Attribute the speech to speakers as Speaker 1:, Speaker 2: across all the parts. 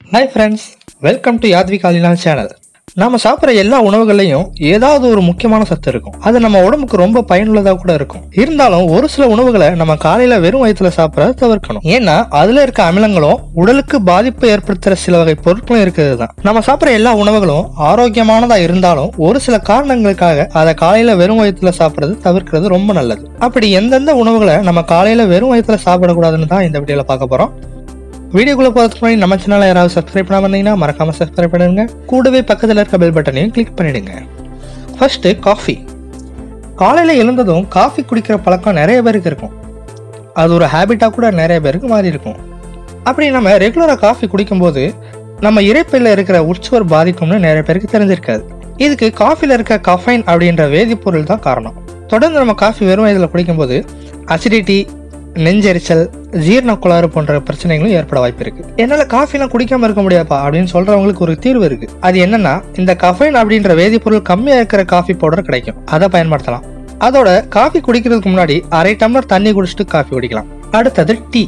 Speaker 1: hi friends welcome to யாத்வி காலினால் channel நாம சாப்பிட்ற எல்லா உணவுகள்லையும் ஏதாவது ஒரு முக்கியமான சத்து இருக்கும் அது நம்ம உடம்புக்கு ரொம்ப பயனுள்ளதாக கூட இருக்கும் இருந்தாலும் ஒரு சில உணவுகளை நம்ம காலையில வெறும் வயிற்றுல சாப்பிட்றத தவிர்க்கணும் ஏன்னா அதுல இருக்க அமிலங்களும் உடலுக்கு பாதிப்பு ஏற்படுத்துற சில வகை பொருட்களும் இருக்கிறது தான் நம்ம சாப்பிட்ற எல்லா உணவுகளும் ஆரோக்கியமானதா இருந்தாலும் ஒரு சில காரணங்களுக்காக அதை காலையில வெறும் வயிற்றுல சாப்பிட்றது தவிர்க்கிறது ரொம்ப நல்லது அப்படி எந்தெந்த உணவுகளை நம்ம காலையில வெறும் வயிற்றுல சாப்பிடக்கூடாதுன்னு தான் இந்த வீடியோல பார்க்க போறோம் வீடியோக்குள்ள போறதுக்கு முன்னாடி நம்ம சேனலை யாராவது சப்ஸ்கிரைப் பண்ணாம இருந்தீங்கன்னா மறக்காம சப்ஸ்கிரைப் பண்ணிடுங்க கூடவே பக்கத்துல இருக்க பெல் பட்டனையும் கிளிக் பண்ணிடுங்க ஃபர்ஸ்ட் காஃபி காலையில எழுந்ததும் காஃபி குடிக்கிற பழக்கம் நிறைய பேருக்கு இருக்கும் அது ஒரு ஹேபிட்டா கூட நிறைய பேருக்கு மாறி இருக்கும் அப்படி நம்ம ரெகுலரா காஃபி குடிக்கும்போது நம்ம இறைப்பையில் இருக்கிற உற்சுவர் பாதிக்கும்னு நிறைய பேருக்கு தெரிஞ்சிருக்காது இதுக்கு காஃபில இருக்க கஃபைன் அப்படின்ற வேதிப்பொருள் தான் காரணம் தொடர்ந்து நம்ம காஃபி வெறும் வயதில் குடிக்கும்போது அசிடிட்டி நெஞ்செரிச்சல் ஜீரண கோளாறு போன்ற பிரச்சனைகளும் ஏற்பட வாய்ப்பு இருக்கு என்னால காஃபிலாம் குடிக்காம இருக்க முடியாப்பா அப்படின்னு சொல்றவங்களுக்கு ஒரு தீர்வு இருக்கு அது என்னன்னா இந்த கஃபைன் அப்படின்ற வேதிப்பொருள் கம்மியா இருக்கிற காஃபி பவுடர் கிடைக்கும் அதை பயன்படுத்தலாம் அதோட காஃபி குடிக்கிறதுக்கு முன்னாடி அரை டம்ளர் தண்ணி குடிச்சிட்டு காஃபி குடிக்கலாம் அடுத்தது டீ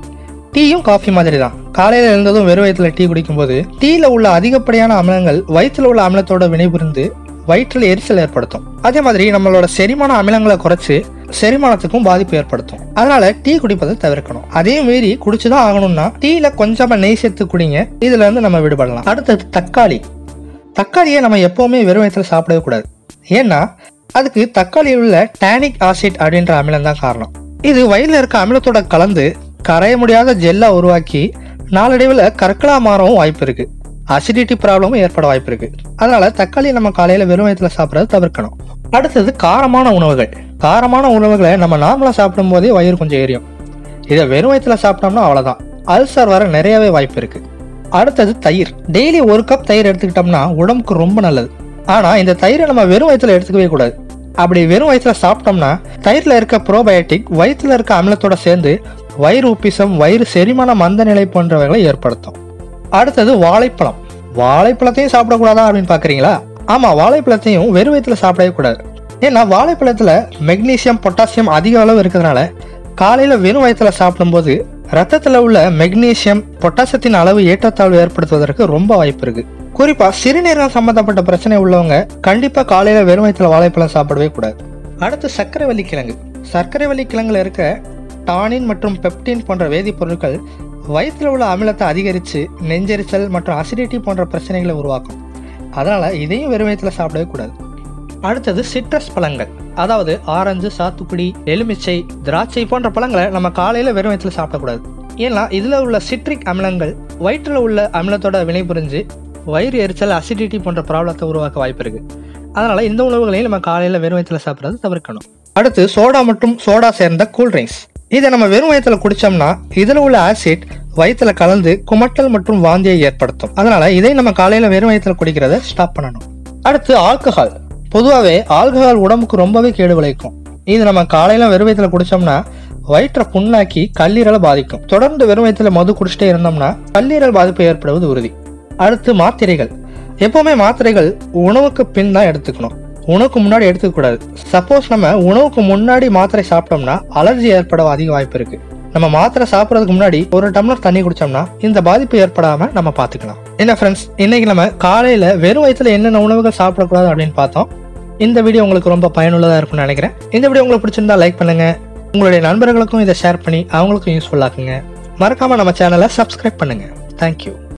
Speaker 1: டீயும் காஃபி மாதிரி தான் காலையில எழுந்ததும் வெறும் வயிற்றுல டீ குடிக்கும்போது டீல உள்ள அதிகப்படியான அமிலங்கள் வயிற்றுல உள்ள அமிலத்தோட வினைபுரிந்து வயிற்றில் எரிச்சல் ஏற்படுத்தும் அதே மாதிரி நம்மளோட செரிமான அமிலங்களை குறைச்சு செரிமானத்துக்கும் பாதிப்பு ஏற்படுத்தும் அதனால டீ குடிப்பதை தவிர்க்கணும் அதே மீறி குடிச்சுதான் ஆகணும்னா டீல கொஞ்சமா நெய் சேர்த்து குடிங்க இதுல இருந்து நம்ம விடுபடலாம் அடுத்தது தக்காளி தக்காளியை நம்ம எப்பவுமே வெறும் வயிற்றுல சாப்பிடவே கூடாது ஏன்னா அதுக்கு தக்காளியில் உள்ள டானிக் ஆசிட் அப்படின்ற அமிலம் தான் காரணம் இது வயிறுல இருக்க அமிலத்தோட கலந்து கரைய முடியாத ஜெல்லா உருவாக்கி நாளடைவில் கற்களா மாறவும் வாய்ப்பு இருக்கு அசிடிட்டி ப்ராப்ளமும் ஏற்பட வாய்ப்பு இருக்கு அதனால தக்காளி நம்ம காலையில வெறும் வயிற்றுல சாப்பிட்றத தவிர்க்கணும் அடுத்தது காரமான உணவுகள் காரமான உணவுகளை நம்ம நார்மலா சாப்பிடும் போதே வயிறு கொஞ்சம் எரியும் இதை வெறும் வயிற்றுல சாப்பிட்டோம்னா அவ்வளவுதான் அல்சர் வர நிறையவே வாய்ப்பு இருக்கு அடுத்தது தயிர் டெய்லி ஒரு கப் தயிர் எடுத்துக்கிட்டோம்னா உடம்புக்கு ரொம்ப நல்லது ஆனா இந்த தயிரை நம்ம வெறும் வயிற்றுல எடுத்துக்கவே கூடாது அப்படி வெறும் வயிற்றுல சாப்பிட்டோம்னா தயிர்ல இருக்க ப்ரோபயோட்டிக் வயிற்றுல இருக்க அமிலத்தோட சேர்ந்து வயிறு உப்பிசம் வயிறு செரிமான மந்த நிலை போன்றவைகளை ஏற்படுத்தும் அடுத்தது வாழைப்பழம் வாழைப்பழத்தையும் சாப்பிடக்கூடாதா அப்படின்னு பாக்குறீங்களா ஆமா வாழைப்பழத்தையும் வெறும் வயிற்றுல சாப்பிடவே கூடாது ஏன்னா வாழைப்பழத்துல மெக்னீசியம் பொட்டாசியம் அதிக அளவு இருக்கிறதுனால காலையில வெறும் வயிற்றுல சாப்பிடும்போது ரத்தத்துல உள்ள மெக்னீசியம் பொட்டாசியத்தின் அளவு ஏற்றத்தாழ்வு ஏற்படுத்துவதற்கு ரொம்ப வாய்ப்பு இருக்கு குறிப்பா சிறுநீரகம் சம்பந்தப்பட்ட பிரச்சனை உள்ளவங்க கண்டிப்பா காலையில வெறும் வயிற்றுல வாழைப்பழம் சாப்பிடவே கூடாது அடுத்து சர்க்கரை வள்ளி கிழங்கு சர்க்கரை வள்ளி கிழங்குல இருக்க டானின் மற்றும் பெப்டின் போன்ற வேதிப்பொருட்கள் வயிற்றில் உள்ள அமிலத்தை அதிகரித்து நெஞ்செரிச்சல் மற்றும் அசிடிட்டி போன்ற பிரச்சனைகளை உருவாக்கும் அதனால இதையும் வெறும் வயிற்றுல சாப்பிடவே கூடாது அடுத்தது சிட்ரஸ் பழங்கள் அதாவது ஆரஞ்சு சாத்துக்குடி எலுமிச்சை திராட்சை போன்ற பழங்களை நம்ம காலையில வெறும் வயிற்றுல சாப்பிடக்கூடாது ஏன்னா இதுல உள்ள சிட்ரிக் அமிலங்கள் வயிற்றுல உள்ள அமிலத்தோட வினைபுரிஞ்சு வயிறு எரிச்சல் அசிடிட்டி போன்ற ப்ராப்ளத்தை உருவாக்க வாய்ப்பு இருக்கு அதனால இந்த உணவுகளையும் நம்ம காலையில வெறும் வயிற்றுல சாப்பிட்றது தவிர்க்கணும் அடுத்து சோடா மற்றும் சோடா சேர்ந்த கூல் ட்ரிங்க்ஸ் இதை நம்ம வெறும் வயிற்றுல குடிச்சோம்னா இதுல உள்ள ஆசிட் வயிற்றுல கலந்து குமட்டல் மற்றும் வாந்தியை ஏற்படுத்தும் அதனால இதை நம்ம காலையில வெறும் வயிற்றுல குடிக்கிறத ஸ்டாப் பண்ணணும் அடுத்து ஆல்கஹால் பொதுவாகவே ஆல்கஹால் உடம்புக்கு ரொம்பவே கேடு விளைவிக்கும் இது நம்ம காலையில வெறும் வயிற்றுல குடிச்சோம்னா வயிற்றை புண்ணாக்கி கல்லீரலை பாதிக்கும் தொடர்ந்து வெறும் வயிற்றுல மது குடிச்சிட்டே இருந்தோம்னா கல்லீரல் பாதிப்பு ஏற்படுவது உறுதி அடுத்து மாத்திரைகள் எப்பவுமே மாத்திரைகள் உணவுக்கு பின் தான் எடுத்துக்கணும் உணவுக்கு முன்னாடி எடுத்துக்க கூடாது சப்போஸ் நம்ம உணவுக்கு முன்னாடி மாத்திரை சாப்பிட்டோம்னா அலர்ஜி ஏற்பட அதிக வாய்ப்பு இருக்கு நம்ம மாத்திரை சாப்பிட்றதுக்கு முன்னாடி ஒரு டம்ளர் தண்ணி குடிச்சோம்னா இந்த பாதிப்பு ஏற்படாம நம்ம பாத்துக்கலாம் என்ன ஃப்ரெண்ட்ஸ் இன்னைக்கு நம்ம காலையில வெறும் வயிற்றுல என்னென்ன உணவுகள் சாப்பிடக்கூடாது அப்படின்னு பார்த்தோம் இந்த வீடியோ உங்களுக்கு ரொம்ப பயனுள்ளதா இருக்கும்னு நினைக்கிறேன் இந்த வீடியோ உங்களுக்கு பிடிச்சிருந்தா லைக் பண்ணுங்க உங்களுடைய நண்பர்களுக்கும் இதை ஷேர் பண்ணி அவங்களுக்கும் யூஸ்ஃபுல்லாக்குங்க மறக்காம நம்ம சேனலை சப்ஸ்கிரைப் பண்ணுங்க தேங்க்யூ